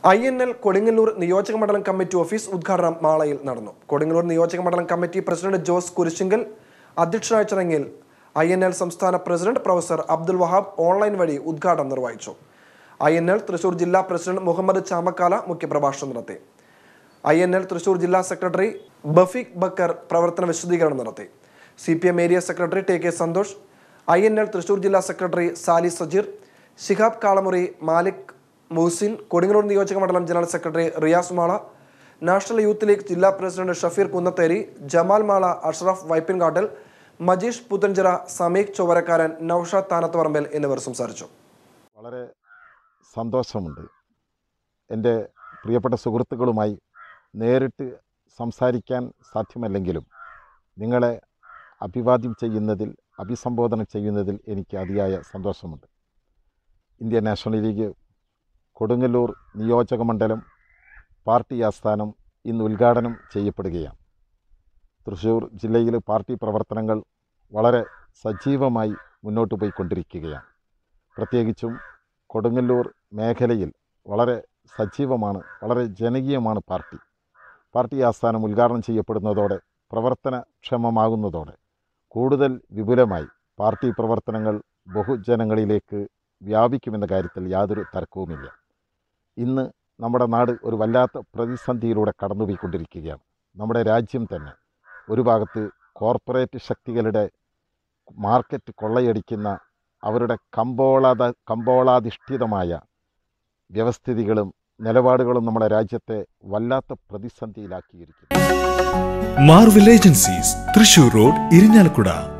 I N L Kodungallur നിയോജക മണ്ഡലം committee office ഉദ്ഘാടനം മാളയിൽ നടന്നു കൊടുങ്ങല്ലൂർ നിയോജക മണ്ഡലം കമ്മിറ്റി പ്രസിഡന്റ് ജോസ് കുരിശിങ്കൽ അധ്യക്ഷനായ ചടങ്ങിൽ ഐ എൻ എൽ സംസ്ഥാന president professor Abdul Wahab online വഴി ഉദ്ഘാടനം നിർവഹിച്ചു ഐ എൻ എൽ തൃശൂർ ജില്ലാ പ്രസിഡന്റ് മുഹമ്മദ് ചാമക്കാല മുഖ്യപ്രഭാഷണം നടത്തി ഐ എൻ എൽ തൃശൂർ ജില്ലാ സെക്രട്ടറി ബഫീഖ് ബക്കർ പ്രവർത്തന വിശദീകരണം നടത്തി C P M area secretary T K Santhosh I N L Thrissur ജില്ലാ സെക്രട്ടറി സാലി സജീർ ശിഹാബ് കാളമുറി മാലിക് മുഹസിൻ കൊടുങ്ങല്ലൂർ നിയോജക മണ്ഡലം general secretary Riyas Mala national youth league ജില്ലാ പ്രസിഡന്റ് ഷഫീർ കുന്നത്തേരി ജമാൽ മാള അഷ്റഫ് വൈപ്പിൻകാട്ടിൽ മജീഷ് പുത്തഞ്ചിറ സമീഖ് ചൊവരക്കാരൻ നൌഷാദ് താനത്തുപറമ്പൽ എന്നിവർ സംസാരിച്ചു വളരെ സന്തോഷമുണ്ട് എൻ്റെ പ്രിയപ്പെട്ട സുഹൃത്തുക്കളുമായി നേരിട്ട് സംസാരിക്കാൻ സാധ്യമല്ലെങ്കിലും നിങ്ങളെ അഭിവാദ്യം ചെയ്യുന്നതിൽ അഭിസംബോധന ചെയ്യുന്നതിൽ എനിക്ക് അതിയായ സന്തോഷമുണ്ട് ഇന്ത്യൻ നാഷണൽ ലീഗ് കൊടുങ്ങല്ലൂർ നിയോജക മണ്ഡലം പാർട്ടി ആസ്ഥാനം ഇന്ന് ഉദ്ഘാടനം ചെയ്യപ്പെടുകയാണ് തൃശ്ശൂർ ജില്ലയിൽ പാർട്ടി പ്രവർത്തനങ്ങൾ വളരെ സജീവമായി മുന്നോട്ട് പോയിക്കൊണ്ടിരിക്കുകയാണ് പ്രത്യേകിച്ചും കൊടുങ്ങല്ലൂർ മേഖലയിൽ വളരെ സജീവമാണ് വളരെ ജനകീയമാണ് പാർട്ടി പാർട്ടി ആസ്ഥാനം ഉദ്ഘാടനം ചെയ്യപ്പെടുന്നതോടെ പ്രവർത്തനക്ഷമമാകുന്നതോടെ കൂടുതൽ വിപുലമായി പാർട്ടി പ്രവർത്തനങ്ങൾ ബഹുജനങ്ങളിലേക്ക് വ്യാപിക്കുമെന്ന കാര്യത്തിൽ യാതൊരു തർക്കവുമില്ല ഇന്ന് നമ്മുടെ നാട് ഒരു വല്ലാത്ത പ്രതിസന്ധിയിലൂടെ കടന്നുപോയിക്കൊണ്ടിരിക്കുകയാണ് നമ്മുടെ രാജ്യം തന്നെ ഒരു ഭാഗത്ത് കോർപ്പറേറ്റ് ശക്തികളുടെ മാർക്കറ്റ് കൊള്ളയടിക്കുന്ന അവരുടെ കമ്പോളാത കമ്പോളാധിഷ്ഠിതമായ വ്യവസ്ഥിതികളും നിലപാടുകളും നമ്മുടെ രാജ്യത്തെ വല്ലാത്ത പ്രതിസന്ധിയിലാക്കിയിരിക്കുന്നു Marvel agencies Thrissur road Irinjalakuda